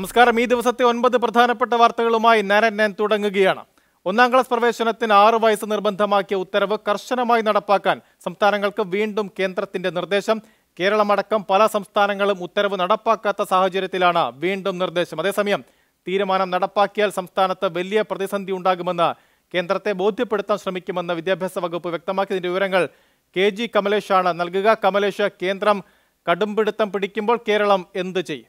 നമസ്കാരം ഈ ദിവസത്തെ ഒൻപത് പ്രധാനപ്പെട്ട വാർത്തകളുമായി നാരൻ ഞാൻ തുടങ്ങുകയാണ് ഒന്നാം ക്ലാസ് പ്രവേശനത്തിന് ആറ് വയസ്സ് നിർബന്ധമാക്കിയ ഉത്തരവ് കർശനമായി നടപ്പാക്കാൻ സംസ്ഥാനങ്ങൾക്ക് വീണ്ടും കേന്ദ്രത്തിന്റെ നിർദ്ദേശം കേരളമടക്കം പല സംസ്ഥാനങ്ങളും ഉത്തരവ് നടപ്പാക്കാത്ത സാഹചര്യത്തിലാണ് വീണ്ടും നിർദ്ദേശം അതേസമയം തീരുമാനം നടപ്പാക്കിയാൽ സംസ്ഥാനത്ത് വലിയ പ്രതിസന്ധി ഉണ്ടാകുമെന്ന് കേന്ദ്രത്തെ ബോധ്യപ്പെടുത്താൻ ശ്രമിക്കുമെന്ന് വിദ്യാഭ്യാസ വകുപ്പ് വ്യക്തമാക്കിയതിന്റെ വിവരങ്ങൾ കെ ജി കമലേഷാണ് നൽകുക കമലേഷ് കേന്ദ്രം കടുംപിടുത്തം പിടിക്കുമ്പോൾ കേരളം എന്ത് ചെയ്യും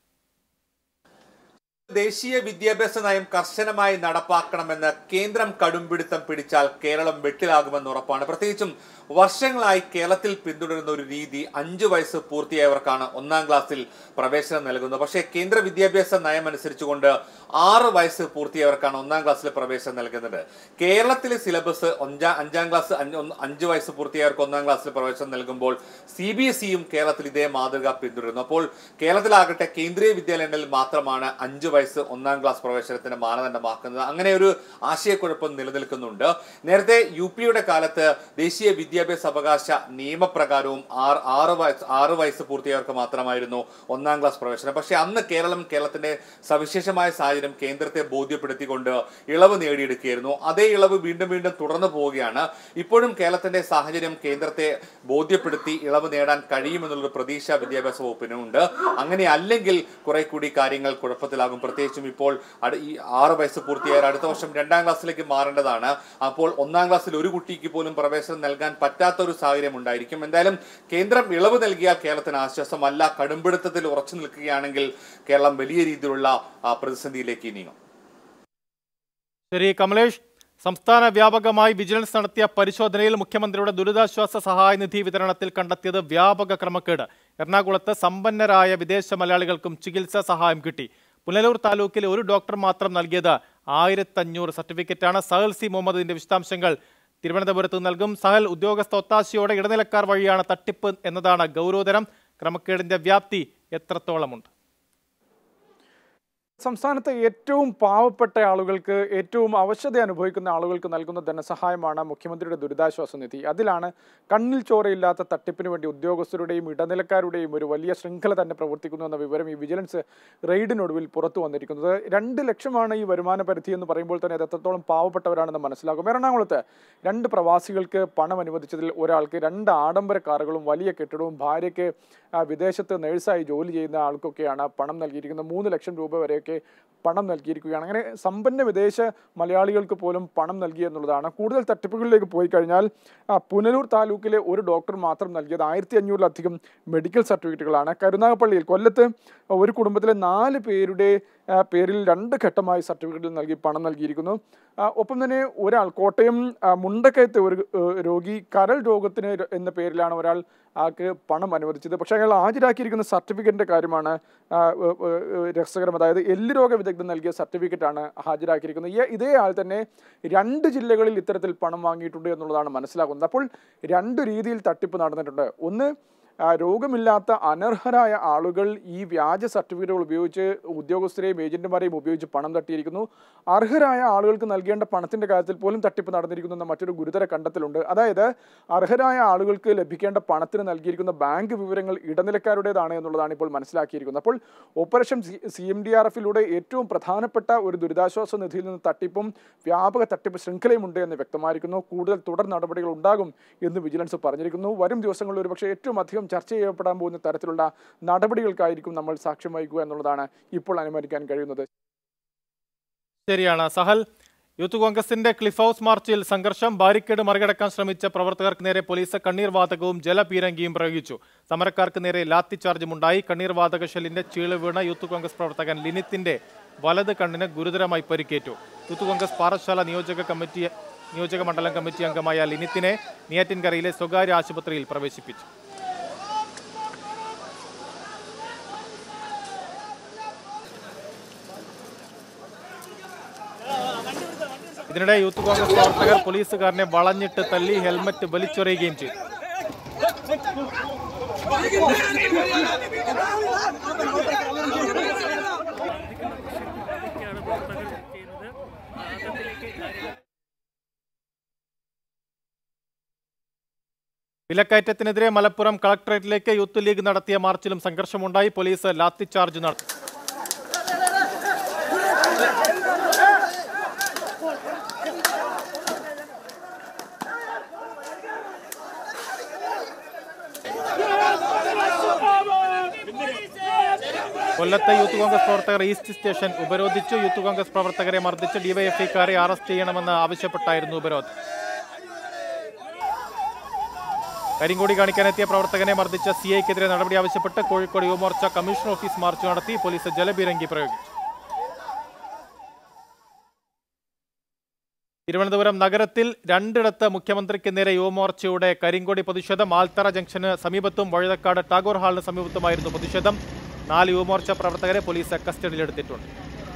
ദേശീയ വിദ്യാഭ്യാസ നയം കർശനമായി നടപ്പാക്കണമെന്ന് കേന്ദ്രം കടുംപിടുത്തം പിടിച്ചാൽ കേരളം വെട്ടിലാകുമെന്ന് ഉറപ്പാണ് പ്രത്യേകിച്ചും വർഷങ്ങളായി കേരളത്തിൽ പിന്തുടരുന്ന ഒരു രീതി അഞ്ചു വയസ്സ് പൂർത്തിയായവർക്കാണ് ഒന്നാം ക്ലാസ്സിൽ പ്രവേശനം നൽകുന്നത് പക്ഷേ കേന്ദ്ര വിദ്യാഭ്യാസ നയം അനുസരിച്ചുകൊണ്ട് ആറ് വയസ്സ് പൂർത്തിയായവർക്കാണ് ഒന്നാം ക്ലാസ്സിൽ പ്രവേശനം നൽകുന്നത് കേരളത്തിലെ സിലബസ് അഞ്ചാം അഞ്ചാം ക്ലാസ് അഞ്ച് ഒന്ന് അഞ്ച് വയസ്സ് പൂർത്തിയായവർക്ക് ഒന്നാം ക്ലാസ്സിൽ പ്രവേശനം നൽകുമ്പോൾ സി ബി എസ് ഇയും കേരളത്തിൽ ഇതേ മാതൃക പിന്തുടരുന്നു അപ്പോൾ കേരളത്തിലാകട്ടെ കേന്ദ്രീയ വിദ്യാലയങ്ങളിൽ മാത്രമാണ് അഞ്ച് വയസ്സ് ഒന്നാം ക്ലാസ് പ്രവേശനത്തിന് മാനദണ്ഡമാക്കുന്നത് അങ്ങനെ ഒരു ആശയക്കുഴപ്പം നിലനിൽക്കുന്നുണ്ട് നേരത്തെ യു പിയുടെ കാലത്ത് ദേശീയ വിദ്യാഭ്യാസ അവകാശ നിയമപ്രകാരവും ആറ് ആറ് വയസ്സ് ആറ് വയസ്സ് പൂർത്തിയായവർക്ക് മാത്രമായിരുന്നു ഒന്നാം ക്ലാസ് പ്രവേശനം പക്ഷേ അന്ന് കേരളം കേരളത്തിന്റെ സവിശേഷമായ സാഹചര്യം കേന്ദ്രത്തെ ബോധ്യപ്പെടുത്തിക്കൊണ്ട് ഇളവ് നേടിയെടുക്കുകയായിരുന്നു അതേ ഇളവ് വീണ്ടും വീണ്ടും തുടർന്നു പോവുകയാണ് ഇപ്പോഴും കേരളത്തിന്റെ സാഹചര്യം കേന്ദ്രത്തെ ബോധ്യപ്പെടുത്തി ഇളവ് നേടാൻ കഴിയുമെന്നുള്ളൊരു പ്രതീക്ഷ വിദ്യാഭ്യാസ വകുപ്പിനുണ്ട് അങ്ങനെ അല്ലെങ്കിൽ കുറെ കൂടി കാര്യങ്ങൾ കുഴപ്പത്തിലാകും പ്രത്യേകിച്ചും ഇപ്പോൾ അട്- ഈ ആറ് വയസ്സ് പൂർത്തിയായ അടുത്ത വർഷം രണ്ടാം ക്ലാസ്സിലേക്ക് മാറേണ്ടതാണ് അപ്പോൾ ഒന്നാം ക്ലാസ്സിൽ ഒരു കുട്ടിക്ക് പോലും പ്രവേശനം നൽകാൻ പറ്റാത്ത ഒരു സാഹചര്യം ഉണ്ടായിരിക്കും എന്തായാലും കേന്ദ്രം ഇളവ് നൽകിയാൽ കേരളത്തിന് ആശ്വാസമല്ല കടുംപിടുത്തത്തിൽ ഉറച്ചു നിൽക്കുകയാണെങ്കിൽ കേരളം വലിയ രീതിയിലുള്ള ആ, പ്രതിസന്ധിയിലേക്ക് നീങ്ങും ശരി കമലേഷ് സംസ്ഥാന വ്യാപകമായി വിജിലൻസ് നടത്തിയ പരിശോധനയിൽ മുഖ്യമന്ത്രിയുടെ ദുരിതാശ്വാസ സഹായ നിധി വിതരണത്തിൽ കണ്ടെത്തിയത് വ്യാപക ക്രമക്കേട് എറണാകുളത്ത് സമ്പന്നരായ വിദേശ മലയാളികൾക്കും ചികിത്സാ സഹായം കിട്ടി പുനലൂർ താലൂക്കിലെ ഒരു ഡോക്ടർ മാത്രം നൽകിയത് ആയിരത്തഞ്ഞൂറ് സർട്ടിഫിക്കറ്റാണ് സഹൽ സി മുഹമ്മദിന്റെ വിശദാംശങ്ങൾ തിരുവനന്തപുരത്ത് നൽകും സഹൽ ഉദ്യോഗസ്ഥ ഒത്താശയോടെ ഇടനിലക്കാർ വഴിയാണ് തട്ടിപ്പ് എന്നതാണ് ഗൗരവതരം ക്രമക്കേടിന്റെ വ്യാപ്തി എത്രത്തോളമുണ്ട് സംസ്ഥാനത്തെ ഏറ്റവും പാവപ്പെട്ട ആളുകൾക്ക് ഏറ്റവും അവശത അനുഭവിക്കുന്ന ആളുകൾക്ക് നൽകുന്ന ധനസഹായമാണ് മുഖ്യമന്ത്രിയുടെ ദുരിതാശ്വാസ നിധി അതിലാണ് കണ്ണിൽ ചോരയില്ലാത്ത തട്ടിപ്പിന് വേണ്ടി ഉദ്യോഗസ്ഥരുടെയും ഇടനിലക്കാരുടെയും ഒരു വലിയ ശൃംഖല തന്നെ പ്രവർത്തിക്കുന്നു എന്ന വിവരം ഈ വിജിലൻസ് റെയ്ഡിനൊടുവിൽ പുറത്തു വന്നിരിക്കുന്നത് രണ്ട് ലക്ഷമാണ് ഈ വരുമാന പരിധി എന്ന് പറയുമ്പോൾ തന്നെ അത് എത്രത്തോളം പാവപ്പെട്ടവരാണെന്ന് മനസ്സിലാകും എറണാകുളത്ത് രണ്ട് പ്രവാസികൾക്ക് പണം അനുവദിച്ചതിൽ ഒരാൾക്ക് രണ്ട് ആഡംബര കാറുകളും വലിയ കെട്ടിടവും ഭാര്യയ്ക്ക് ആ, വിദേശത്ത് നേഴ്സായി ജോലി ചെയ്യുന്ന ആൾക്കൊക്കെയാണ് പണം നൽകിയിരിക്കുന്നത് മൂന്ന് ലക്ഷം രൂപ വരെയൊക്കെ പണം നൽകിയിരിക്കുകയാണ് അങ്ങനെ സമ്പന്ന വിദേശ മലയാളികൾക്ക് പോലും പണം നൽകി എന്നുള്ളതാണ് കൂടുതൽ തട്ടിപ്പുകളിലേക്ക് പോയി കഴിഞ്ഞാൽ ആ, പുനലൂർ താലൂക്കിലെ ഒരു ഡോക്ടർ മാത്രം നൽകിയത് ആയിരത്തി അഞ്ഞൂറിലധികം മെഡിക്കൽ സർട്ടിഫിക്കറ്റുകളാണ് കരുനാഗപ്പള്ളിയിൽ കൊല്ലത്ത് ഒരു കുടുംബത്തിലെ നാല് പേരുടെ ആ, പേരിൽ രണ്ട് ഘട്ടമായി സർട്ടിഫിക്കറ്റുകൾ നൽകി പണം നൽകിയിരിക്കുന്നു ആ, ഒപ്പം തന്നെ ഒരാൾ കോട്ടയം ആ, മുണ്ടക്കയത്തെ ഒരു ഏഹ്, രോഗി കരൾ രോഗത്തിന് ര- എന്ന പേരിലാണ് ഒരാൾ ആൾക്ക് പണം അനുവദിച്ചത് പക്ഷേ അയാൾ ഹാജരാക്കിയിരിക്കുന്ന സർട്ടിഫിക്കറ്റിന്റെ കാര്യമാണ് ആ, ഏഹ്, ഏഹ്, രസകരം അതായത് എല്ല് രോഗ വിദഗ്ധൻ നൽകിയ സർട്ടിഫിക്കറ്റാണ് ഹാജരാക്കിയിരിക്കുന്നത് ഈ ഇതേ ആൾ തന്നെ രണ്ട് ജില്ലകളിൽ ഇത്തരത്തിൽ പണം വാങ്ങിയിട്ടുണ്ട് എന്നുള്ളതാണ് മനസ്സിലാക്കുന്നത് അപ്പോൾ രണ്ട് രീതിയിൽ തട്ടിപ്പ് നടന്നിട്ടുണ്ട് ഒന്ന് ആ, രോഗമില്ലാത്ത അനർഹരായ ആളുകൾ ഈ വ്യാജ സർട്ടിഫിക്കറ്റുകൾ ഉപയോഗിച്ച് ഉദ്യോഗസ്ഥരെയും ഏജന്റുമാരെയും ഉപയോഗിച്ച് പണം തട്ടിയിരിക്കുന്നു അർഹരായ ആളുകൾക്ക് നൽകേണ്ട പണത്തിന്റെ കാര്യത്തിൽ പോലും തട്ടിപ്പ് നടന്നിരിക്കുന്നു എന്ന മറ്റൊരു ഗുരുതര കണ്ടെത്തലുണ്ട് അതായത് അർഹരായ ആളുകൾക്ക് ലഭിക്കേണ്ട പണത്തിന് നൽകിയിരിക്കുന്ന ബാങ്ക് വിവരങ്ങൾ ഇടനിലക്കാരുടേതാണ് എന്നുള്ളതാണ് ഇപ്പോൾ മനസ്സിലാക്കിയിരിക്കുന്നത് അപ്പോൾ operation C M D R എഫിലൂടെ ഏറ്റവും പ്രധാനപ്പെട്ട ഒരു ദുരിതാശ്വാസ നിധിയിൽ നിന്ന് തട്ടിപ്പും വ്യാപക തട്ടിപ്പ് ശൃംഖലയുമുണ്ട് എന്ന് വ്യക്തമായിരിക്കുന്നു കൂടുതൽ തുടർ നടപടികൾ ഉണ്ടാകും എന്ന് വിജിലൻസ് പറഞ്ഞിരിക്കുന്നു വരും ദിവസങ്ങളിൽ ഒരുപക്ഷെ ഏറ്റവും അധികം ചർച്ച ചെയ്യപ്പെടാൻ പോകുന്ന തരത്തിലുള്ള നടപടികൾക്കായിരിക്കും നമ്മൾ സാക്ഷ്യം വഹിക്കുക എന്നുള്ളതാണ് ഇപ്പോൾ അനുമാനിക്കാൻ കഴിയുന്നത് ശരിയാണ് സഹൽ യൂത്ത് കോൺഗ്രസിന്റെ ക്ലിഫ് ഹൗസ് മാർച്ചിൽ സംഘർഷം ബാരിക്കേഡ് മറികടക്കാൻ ശ്രമിച്ച പ്രവർത്തകർക്ക് നേരെ പോലീസ് കണ്ണീർ വാതകവും ജലപീരങ്കിയും പ്രയോഗിച്ചു സമരക്കാർക്ക് നേരെ ലാത്തി ചാർജും ഉണ്ടായി കണ്ണീർ വാതക ഷെല്ലിന്റെ ചീള് വീണ യൂത്ത് കോൺഗ്രസ് പ്രവർത്തകൻ ലിനിത്തിന്റെ വലത് കണ്ണിന് ഗുരുതരമായി പരിക്കേറ്റു യൂത്ത് കോൺഗ്രസ് പാറശാല നിയോജക കമ്മിറ്റി നിയോജക മണ്ഡലം കമ്മിറ്റി അംഗമായ ലിനിത്തിനെ നെയ്യാറ്റിൻകരയിലെ സ്വകാര്യ ആശുപത്രിയിൽ പ്രവേശിപ്പിച്ചു ഇതിനിടെ യൂത്ത് കോൺഗ്രസ് പ്രവർത്തകർ പോലീസുകാരനെ വളഞ്ഞിട്ട് തല്ലി ഹെൽമറ്റ് വലിച്ചെറിയുകയും ചെയ്തു വിലക്കയറ്റത്തിനെതിരെ മലപ്പുറം കളക്ടറേറ്റിലേക്ക് യൂത്ത് ലീഗ് നടത്തിയ മാർച്ചിലും സംഘർഷമുണ്ടായി പോലീസ് ലാത്തിചാർജ് നടത്തി കൊല്ലത്തെ യൂത്ത് കോൺഗ്രസ് പ്രവർത്തകർ ഈസ്റ്റ് സ്റ്റേഷൻ ഉപരോധിച്ചു യൂത്ത് കോൺഗ്രസ് പ്രവർത്തകരെ മർദ്ദിച്ച് ഡിവൈഎഫ്ഐക്കാരെ അറസ്റ്റ് ചെയ്യണമെന്ന് ആവശ്യപ്പെട്ടായിരുന്നു ഉപരോധം കരിങ്കോടി കാണിക്കാനെത്തിയ പ്രവർത്തകനെ മർദ്ദിച്ച സി ഐക്കെതിരെ നടപടി ആവശ്യപ്പെട്ട് Kozhikode Yuva Morcha commission office march നടത്തി പോലീസ് ജലബീരങ്കി പ്രയോഗിച്ചു തിരുവനന്തപുരം നഗരത്തിൽ രണ്ടിടത്ത് മുഖ്യമന്ത്രിക്ക് നേരെ യുവമോർച്ചയുടെ കരിങ്കോടി പ്രതിഷേധം ആൽത്തറ ജംഗ്ഷന് സമീപത്തും വഴുതക്കാട് ടാഗോർ ഹാളിന് സമീപത്തുമായിരുന്നു പ്രതിഷേധം നാല് യുവമോർച്ച പ്രവർത്തകരെ പോലീസ് കസ്റ്റഡിയിലെടുത്തിട്ടുണ്ട്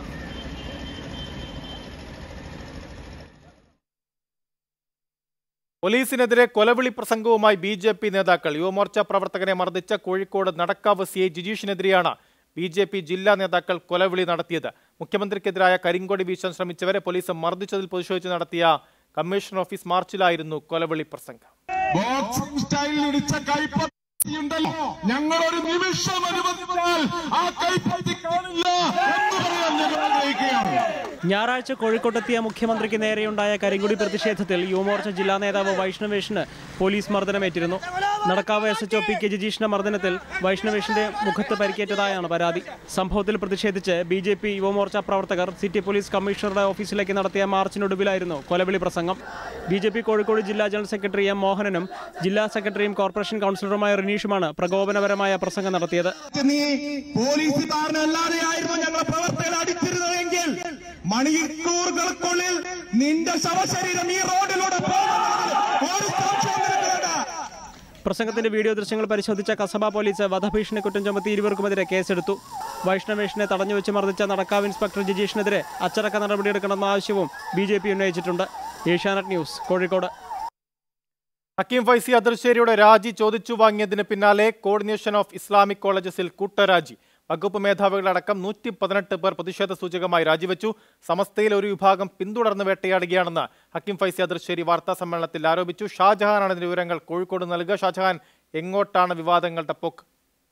പോലീസിനെതിരെ കൊലവിളി പ്രസംഗവുമായി ബി ജെ പി നേതാക്കൾ യുവമോർച്ച പ്രവർത്തകനെ മർദ്ദിച്ച കോഴിക്കോട് നടക്കാവ് സി ഐ ജിജീഷിനെതിരെയാണ് ബി ജെ പി ജില്ലാ നേതാക്കൾ കൊലവിളി നടത്തിയത് മുഖ്യമന്ത്രിക്കെതിരായ കരിങ്കൊടി വീശാൻ ശ്രമിച്ചവരെ പോലീസ് മർദ്ദിച്ചതിൽ പ്രതിഷേധിച്ച് നടത്തിയ കമ്മീഷൻ ഓഫീസ് മാർച്ചിലായിരുന്നു കൊലവിളി പ്രസംഗം ബോക്സിംഗ് സ്റ്റൈലിൽ ഇടിച്ച കൈപ്പത്തിയുണ്ടല്ലോ ഞങ്ങൾ ഒരു നിമിഷം അനുവദിച്ചാൽ ആ കൈപ്പത്തി കാണില്ല എന്ന് പറയാൻ ഞങ്ങൾ ആഗ്രഹിക്കുകയാണ് ഞായറാഴ്ച കോഴിക്കോട്ടെത്തിയ മുഖ്യമന്ത്രിക്ക് നേരെയുണ്ടായ കരിങ്കുടി പ്രതിഷേധത്തിൽ യുവമോർച്ച ജില്ലാ നേതാവ് വൈഷ്ണവേഷിന് പോലീസ് മർദ്ദനമേറ്റിരുന്നു Nadakkavu S H O P K ജിജീഷിന്റെ മർദ്ദനത്തിൽ വൈഷ്ണവേഷിന്റെ മുഖത്ത് പരിക്കേറ്റതായാണ് പരാതി സംഭവത്തിൽ പ്രതിഷേധിച്ച് ബി ജെ പി യുവമോർച്ച പ്രവർത്തകർ സിറ്റി പോലീസ് കമ്മീഷണറുടെ ഓഫീസിലേക്ക് നടത്തിയ മാർച്ചിനൊടുവിലായിരുന്നു കൊലവിളി പ്രസംഗം ബി ജെ പി കോഴിക്കോട് ജില്ലാ ജനറൽ സെക്രട്ടറി എം മോഹനനും ജില്ലാ സെക്രട്ടറിയും കോർപ്പറേഷൻ കൗൺസിലറുമായ റിനീഷുമാണ് പ്രകോപനപരമായ പ്രസംഗം നടത്തിയത് നീ പോലീസുകാരനല്ലാതെയായിരുന്നു ഞങ്ങൾ പ്രവർത്തകർ അടിച്ചിരുന്നതെങ്കിൽ മണിക്കൂറുകൾക്കുള്ളിൽ നിന്റെ ശവശരീരം ഈ റോഡിലൂടെ പോകുമെന്നതിൽ ഒരു സംശയവും നിനക്ക് വേണ്ട പ്രസംഗത്തിന്റെ വീഡിയോ ദൃശ്യങ്ങൾ പരിശോധിച്ച കസബ പോലീസ് വധഭീഷണി കുറ്റം ചുമത്തി ഇരുവർക്കുമെതിരെ കേസെടുത്തു വൈഷ്ണവേഷിനെ തടഞ്ഞുവെച്ച് മർദ്ദിച്ച നടക്കാവ് ഇൻസ്പെക്ടർ ജിജീഷിനെതിരെ അച്ചടക്ക നടപടിയെടുക്കണമെന്ന ആവശ്യവും ബി ജെ പി ഉന്നയിച്ചിട്ടുണ്ട് ഏഷ്യാനെറ്റ് ന്യൂസ് കോഴിക്കോട് ഹക്കീം ഫൈസി അതിർശ്ശേരിയുടെ രാജി ചോദിച്ചു വാങ്ങിയതിന് പിന്നാലെ കോർഡിനേഷൻ ഓഫ് ഇസ്ലാമിക് കോളേജസിൽ കൂട്ടരാജി വകുപ്പ് മേധാവികളടക്കം നൂറ്റി പതിനെട്ട് പേർ പ്രതിഷേധ സൂചകമായി രാജിവെച്ചു സമസ്തയിൽ ഒരു വിഭാഗം പിന്തുടർന്ന് വേട്ടയാടുകയാണെന്ന് ഹക്കീം ഫൈസി അതിർശ്ശേരി വാർത്താ സമ്മേളനത്തിൽ ആരോപിച്ചു ഷാജഹാനാണ് ഇതിന്റെ വിവരങ്ങൾ കോഴിക്കോട് നൽകുക ഷാജഹാൻ എങ്ങോട്ടാണ് വിവാദങ്ങളുടെ പോക്ക്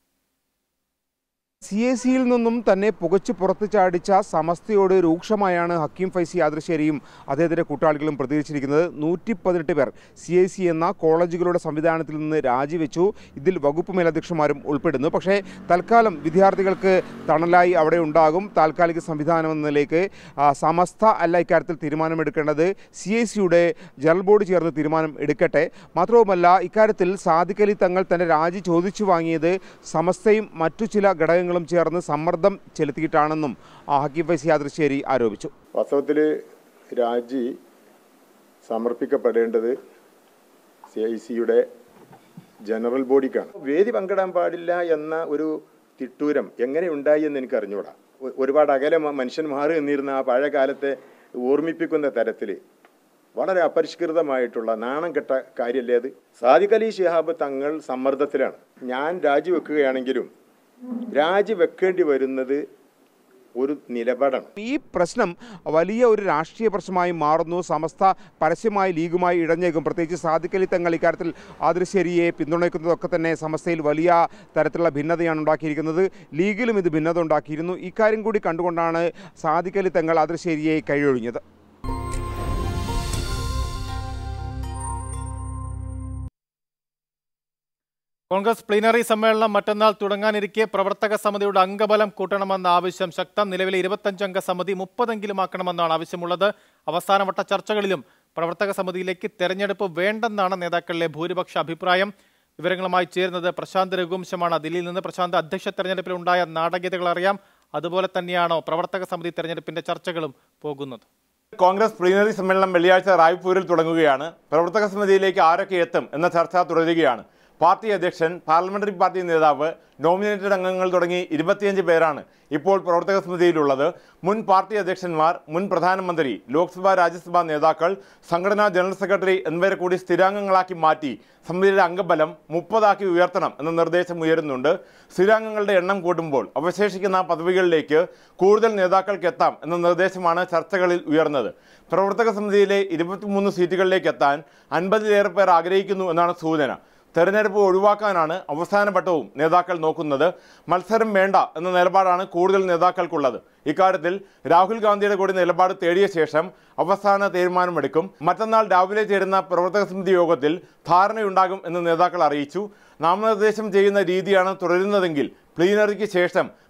സി എ സിയിൽ നിന്നും തന്നെ പുകച്ചു പുറത്തു ചാടിച്ച സമസ്തയോട് രൂക്ഷമായാണ് ഹക്കീം ഫൈസി ആദർശേരിയും അദ്ദേഹത്തിൻ്റെ കൂട്ടാളികളും പ്രതികരിച്ചിരിക്കുന്നത് നൂറ്റി പതിനെട്ട് പേർ സി എ സി എന്ന കോളേജുകളുടെ സംവിധാനത്തിൽ നിന്ന് രാജിവെച്ചു ഇതിൽ വകുപ്പ് മേലധ്യക്ഷന്മാരും ഉൾപ്പെടുന്നു പക്ഷേ തൽക്കാലം വിദ്യാർത്ഥികൾക്ക് തണലായി അവിടെ ഉണ്ടാകും താൽക്കാലിക സംവിധാനം എന്ന നിലയ്ക്ക് ആ, സമസ്ത അല്ല ഇക്കാര്യത്തിൽ തീരുമാനമെടുക്കേണ്ടത് സി എ സിയുടെ ജനറൽ ബോർഡ് ചേർന്ന് തീരുമാനം എടുക്കട്ടെ മാത്രവുമല്ല ഇക്കാര്യത്തിൽ സാദിഖ് അലി തങ്ങൾ തന്റെ രാജി ചോദിച്ചു വാങ്ങിയത് സമസ്തയും മറ്റു ചില ഘടകങ്ങളും ചേർന്ന് സമ്മർദ്ദം ചെലുത്തിയിട്ടാണെന്നും ആ, ഹക്കീം ഫൈസി ആദർശേരി ആരോപിച്ചു വാസ്തവത്തിൽ രാജി സമർപ്പിക്കപ്പെടേണ്ടത് സി ഐ സിയുടെ ജനറൽ ബോഡിക്കാണ് വേദി പങ്കിടാൻ പാടില്ല എന്ന ഒരു തിട്ടൂരം എങ്ങനെ ഉണ്ടായി എന്ന് എനിക്ക് അറിഞ്ഞുകൂടാ ഒ- ഒരുപാട് അകലെ മ- മനുഷ്യൻ മാറി നിന്നിരുന്ന ആ പഴയ കാലത്തെ ഓർമ്മിപ്പിക്കുന്ന തരത്തിൽ വളരെ അപരിഷ്കൃതമായിട്ടുള്ള നാണം കെട്ട കാര്യമല്ലേ അത് സാദിഖ് അലി ശിഹാബ് തങ്ങൾ സമ്മർദ്ദത്തിലാണ് ഞാൻ രാജിവെക്കുകയാണെങ്കിലും രാജിവെക്കേണ്ടി വരുന്നത് ഒരു നിലപാടാണ് ഈ പ്രശ്നം വലിയ ഒരു രാഷ്ട്രീയ പ്രശ്നമായി മാറുന്നു സമസ്ത പരസ്യമായി ലീഗുമായി ഇഴഞ്ഞേക്കും പ്രത്യേകിച്ച് സാദിഖ് അലി തങ്ങൾ ഇക്കാര്യത്തിൽ ആദർശേരിയെ പിന്തുണയ്ക്കുന്നതൊക്കെ തന്നെ സമസ്തയിൽ വലിയ തരത്തിലുള്ള ഭിന്നതയാണ് ഉണ്ടാക്കിയിരിക്കുന്നത് ലീഗിലും ഇത് ഭിന്നത ഉണ്ടാക്കിയിരുന്നു ഇക്കാര്യം കൂടി കണ്ടുകൊണ്ടാണ് സാദിഖ് അലി തങ്ങൾ ആദർശേരിയെ കൈയൊഴിഞ്ഞത് കോൺഗ്രസ് പ്ലീനറി സമ്മേളനം മറ്റന്നാൾ തുടങ്ങാനിരിക്കെ പ്രവർത്തക സമിതിയുടെ അംഗബലം കൂട്ടണമെന്ന ആവശ്യം ശക്തം നിലവിലെ ഇരുപത്തഞ്ചംഗ സമിതി മുപ്പതെങ്കിലും ആക്കണമെന്നാണ് ആവശ്യമുള്ളത് അവസാനവട്ട ചർച്ചകളിലും പ്രവർത്തക സമിതിയിലേക്ക് തെരഞ്ഞെടുപ്പ് വേണ്ടെന്നാണ് നേതാക്കളിലെ ഭൂരിപക്ഷ അഭിപ്രായം വിവരങ്ങളുമായി ചേരുന്നത് പ്രശാന്ത് രഘുവംശമാണ് ദില്ലിയിൽ നിന്ന് പ്രശാന്ത് അധ്യക്ഷ തെരഞ്ഞെടുപ്പിലുണ്ടായ നാടകീയതകൾ അറിയാം അതുപോലെ തന്നെയാണോ പ്രവർത്തക സമിതി തെരഞ്ഞെടുപ്പിന്റെ ചർച്ചകളും പോകുന്നത് കോൺഗ്രസ് പ്ലീനറി സമ്മേളനം വെള്ളിയാഴ്ച റായ്പൂരിൽ തുടങ്ങുകയാണ് പ്രവർത്തക സമിതിയിലേക്ക് ആരൊക്കെ എത്തും എന്ന ചർച്ച തുടരുകയാണ് പാർട്ടി അധ്യക്ഷൻ പാർലമെന്ററി പാർട്ടി നേതാവ് നോമിനേറ്റഡ് അംഗങ്ങൾ തുടങ്ങി ഇരുപത്തിയഞ്ച് പേരാണ് ഇപ്പോൾ പ്രവർത്തക സമിതിയിലുള്ളത് മുൻ പാർട്ടി അധ്യക്ഷന്മാർ മുൻ പ്രധാനമന്ത്രി ലോക്സഭാ രാജ്യസഭാ നേതാക്കൾ സംഘടനാ ജനറൽ സെക്രട്ടറി എന്നിവരെ കൂടി സ്ഥിരാംഗങ്ങളാക്കി മാറ്റി സമിതിയുടെ അംഗബലം മുപ്പതാക്കി ഉയർത്തണം എന്ന നിർദ്ദേശം ഉയരുന്നുണ്ട് സ്ഥിരാംഗങ്ങളുടെ എണ്ണം കൂടുമ്പോൾ അവശേഷിക്കുന്ന പദവികളിലേക്ക് കൂടുതൽ നേതാക്കൾക്ക് എത്താം എന്ന നിർദ്ദേശമാണ് ചർച്ചകളിൽ ഉയർന്നത് പ്രവർത്തക സമിതിയിലെ ഇരുപത്തിമൂന്ന് സീറ്റുകളിലേക്ക് എത്താൻ അൻപതിലേറെ പേർ ആഗ്രഹിക്കുന്നു എന്നാണ് സൂചന തെരഞ്ഞെടുപ്പ് ഒഴിവാക്കാനാണ് അവസാന ഘട്ടവും നേതാക്കൾ നോക്കുന്നത് മത്സരം വേണ്ട എന്ന നിലപാടാണ് കൂടുതൽ നേതാക്കൾക്കുള്ളത് ഇക്കാര്യത്തിൽ രാഹുൽ ഗാന്ധിയുടെ കൂടി നിലപാട് തേടിയ ശേഷം അവസാന തീരുമാനമെടുക്കും മറ്റന്നാൾ രാവിലെ ചേരുന്ന പ്രവർത്തക സമിതി യോഗത്തിൽ ധാരണയുണ്ടാകും എന്ന് നേതാക്കൾ അറിയിച്ചു നാമനിർദ്ദേശം ചെയ്യുന്ന രീതിയാണ് തുടരുന്നതെങ്കിൽ പ്ലീനറിക്ക് ശേഷം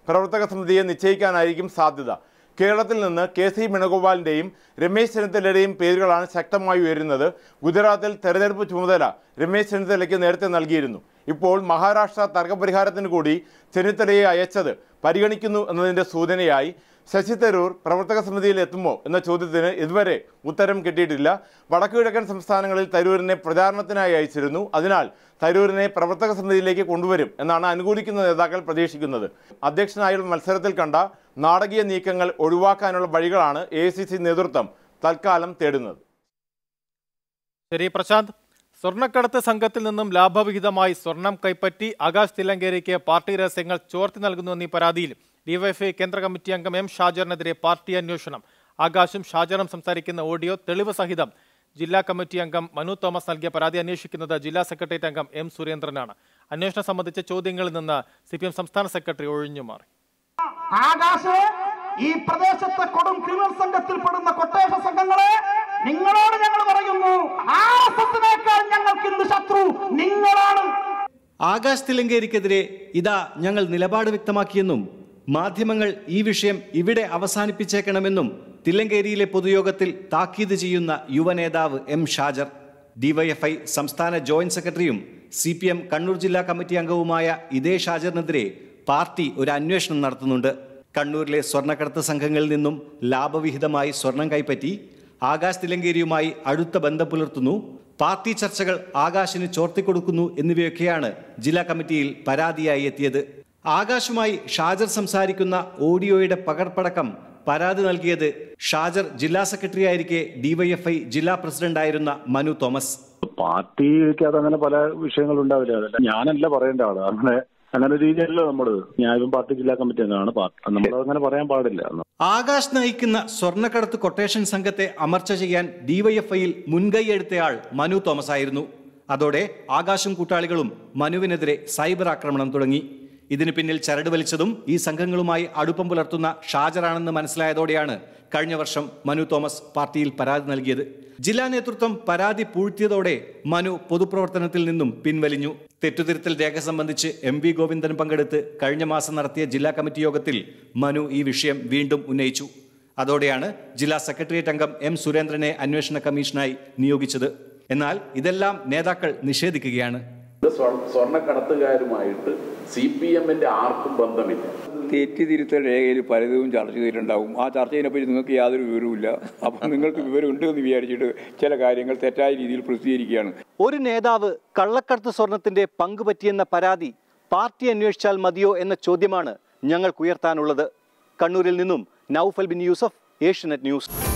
പ്രവർത്തക സമിതിയെ നിശ്ചയിക്കാനായിരിക്കും സാധ്യത കേരളത്തിൽ നിന്ന് കെ സി വേണുഗോപാലിന്റെയും രമേശ് ചെന്നിത്തലയുടെയും പേരുകളാണ് ശക്തമായി ഉയരുന്നത് ഗുജറാത്തിൽ തെരഞ്ഞെടുപ്പ് ചുമതല രമേശ് ചെന്നിത്തലയ്ക്ക് നേരത്തെ നൽകിയിരുന്നു ഇപ്പോൾ മഹാരാഷ്ട്ര തർക്കപരിഹാരത്തിന് കൂടി ചെന്നിത്തലയെ അയച്ചത് പരിഗണിക്കുന്നു എന്നതിന്റെ സൂചനയായി ശശി തരൂർ പ്രവർത്തക സമിതിയിൽ എത്തുമോ എന്ന ചോദ്യത്തിന് ഇതുവരെ ഉത്തരം കിട്ടിയിട്ടില്ല വടക്കുകിഴക്കൻ സംസ്ഥാനങ്ങളിൽ തരൂരിനെ പ്രചാരണത്തിനായി അയച്ചിരുന്നു അതിനാൽ തരൂരിനെ പ്രവർത്തക സമിതിയിലേക്ക് കൊണ്ടുവരും എന്നാണ് അനുകൂലിക്കുന്ന നേതാക്കൾ പ്രതീക്ഷിക്കുന്നത് അധ്യക്ഷനായുള്ള മത്സരത്തിൽ കണ്ട നാടകീയ നീക്കങ്ങൾ ഒഴിവാക്കാനുള്ള വഴികളാണ് എ നേതൃത്വം തൽക്കാലം തേടുന്നത് ശരി പ്രശാന്ത് സ്വർണ്ണക്കടത്ത് സംഘത്തിൽ നിന്നും ലാഭവിഹിതമായി സ്വർണം കൈപ്പറ്റി ആകാശ് തില്ലങ്കേരിക്ക് പാർട്ടി രഹസ്യങ്ങൾ ചോർത്തി നൽകുന്നുവെന്നീ പരാതിയിൽ ഡിവൈഎഫ്ഐ കേന്ദ്ര കമ്മിറ്റി അംഗം എം ഷാജറിനെതിരെ പാർട്ടി അന്വേഷണം ആകാശും ഷാജറും സംസാരിക്കുന്ന ഓഡിയോ തെളിവ് സഹിതം ജില്ലാ കമ്മിറ്റി അംഗം മനു തോമസ് നൽകിയ പരാതി അന്വേഷിക്കുന്നത് ജില്ലാ സെക്രട്ടേറിയറ്റ് അംഗം എം സുരേന്ദ്രനാണ് അന്വേഷണം സംബന്ധിച്ച ചോദ്യങ്ങളിൽ നിന്ന് സി സംസ്ഥാന സെക്രട്ടറി ഒഴിഞ്ഞുമാറി ആകാശ് ഈ പ്രദേശത്തെ കൊടും ക്രിമിനൽ സംഘത്തിൽപ്പെടുന്ന കൊട്ടേഷ സംഘങ്ങളെ നിങ്ങളോട് ഞങ്ങൾ പറയുന്നു ആർ എസ് എസിനേക്കാൾ ഞങ്ങൾക്ക് ഇന്ന് ശത്രു നിങ്ങളാണ് ആകാശ് തിലങ്കേരിക്കെതിരെ ഇതാ ഞങ്ങൾ നിലപാട് വ്യക്തമാക്കിയെന്നും മാധ്യമങ്ങൾ ഈ വിഷയം ഇവിടെ അവസാനിപ്പിച്ചേക്കണമെന്നും തില്ലങ്കേരിയിലെ പൊതുയോഗത്തിൽ താക്കീത് ചെയ്യുന്ന യുവനേതാവ് എം ഷാജർ ഡിവൈഎഫ്ഐ സംസ്ഥാന ജോയിന്റ് സെക്രട്ടറിയും സി പി എം കണ്ണൂർ ജില്ലാ കമ്മിറ്റി അംഗവുമായ ഇതേ ഷാജറിനെതിരെ പാർട്ടി ഒരു അന്വേഷണം നടത്തുന്നുണ്ട് കണ്ണൂരിലെ സ്വർണ്ണക്കടത്ത് സംഘങ്ങളിൽ നിന്നും ലാഭവിഹിതമായി സ്വർണം കൈപ്പറ്റി ആകാശ് തിലങ്കേരിയുമായി അടുത്ത ബന്ധം പുലർത്തുന്നു പാർട്ടി ചർച്ചകൾ ആകാശിന് ചോർത്തിക്കൊടുക്കുന്നു എന്നിവയൊക്കെയാണ് ജില്ലാ കമ്മിറ്റിയിൽ പരാതിയായി എത്തിയത് ആകാശുമായി ഷാജർ സംസാരിക്കുന്ന ഓഡിയോയുടെ പകർപ്പടക്കം പരാതി നൽകിയത് ഷാജർ ജില്ലാ സെക്രട്ടറി ആയിരിക്കെ ഡിവൈഎഫ്ഐ ജില്ലാ പ്രസിഡന്റായിരുന്ന മനു തോമസ് പാർട്ടിക്ക് അതങ്ങനെ പല വിഷയങ്ങളും ഉണ്ടാവില്ല അതല്ല ഞാനല്ല പറയേണ്ട ആള് അങ്ങനെ അങ്ങനെ ഒരു രീതിയല്ല നമ്മള് ഞാനും പാർട്ടി ജില്ലാ കമ്മിറ്റി അംഗമാണ് പാർട്ടി നമ്മൾ അങ്ങനെ പറയാൻ പാടില്ല ആകാശ് നയിക്കുന്ന സ്വർണ്ണക്കടത്ത് കൊട്ടേഷൻ സംഘത്തെ അമർച്ച ചെയ്യാൻ ഡിവൈഎഫ്ഐയിൽ മുൻകൈയെടുത്തയാൾ മനു തോമസ് ആയിരുന്നു അതോടെ ആകാശും കൂട്ടാളികളും മനുവിനെതിരെ സൈബർ ആക്രമണം തുടങ്ങി ഇതിന് പിന്നിൽ ചരട് വലിച്ചതും ഈ സംഘങ്ങളുമായി അടുപ്പം പുലർത്തുന്ന ഷാജറാണെന്ന് മനസ്സിലായതോടെയാണ് കഴിഞ്ഞ വർഷം മനു തോമസ് പാർട്ടിയിൽ പരാതി നൽകിയത് ജില്ലാ നേതൃത്വം പരാതി പൂഴ്ത്തിയതോടെ മനു പൊതുപ്രവർത്തനത്തിൽ നിന്നും പിൻവലിഞ്ഞു തെറ്റുതിരുത്തൽ രേഖ സംബന്ധിച്ച് എം വി ഗോവിന്ദൻ പങ്കെടുത്ത് കഴിഞ്ഞ മാസം നടത്തിയ ജില്ലാ കമ്മിറ്റി യോഗത്തിൽ മനു ഈ വിഷയം വീണ്ടും ഉന്നയിച്ചു അതോടെയാണ് ജില്ലാ സെക്രട്ടേറിയറ്റ് അംഗം എം സുരേന്ദ്രനെ അന്വേഷണ കമ്മീഷനായി നിയോഗിച്ചത് എന്നാൽ ഇതെല്ലാം നേതാക്കൾ നിഷേധിക്കുകയാണ് സ്വർണ്ണക്കടത്തുകാരുമായിട്ട് സി പി എമ്മിന്റെ ആർക്കും ബന്ധമില്ല തെറ്റിതിരുത്തൽ രേഖയിൽ പലതും ചർച്ച ചെയ്തിട്ടുണ്ടാവും ആ ചർച്ചയിനെപ്പറ്റി നിങ്ങൾക്ക് യാതൊരു വിവരവുമില്ല അപ്പം നിങ്ങൾക്ക് വിവരമുണ്ട് എന്ന് വിചാരിച്ചിട്ട് ചില കാര്യങ്ങൾ തെറ്റായ രീതിയിൽ പ്രസിദ്ധീകരിക്കുകയാണ് ഒരു നേതാവ് കള്ളക്കടത്ത് സ്വർണത്തിന്റെ പങ്ക് പറ്റിയെന്ന പരാതി പാർട്ടി അന്വേഷിച്ചാൽ മതിയോ എന്ന ചോദ്യമാണ് ഞങ്ങൾക്ക് ഉയർത്താനുള്ളത് കണ്ണൂരിൽ നിന്നും നൌഫൽ ബിൻ യൂസഫ് ഏഷ്യനെറ്റ് ന്യൂസ്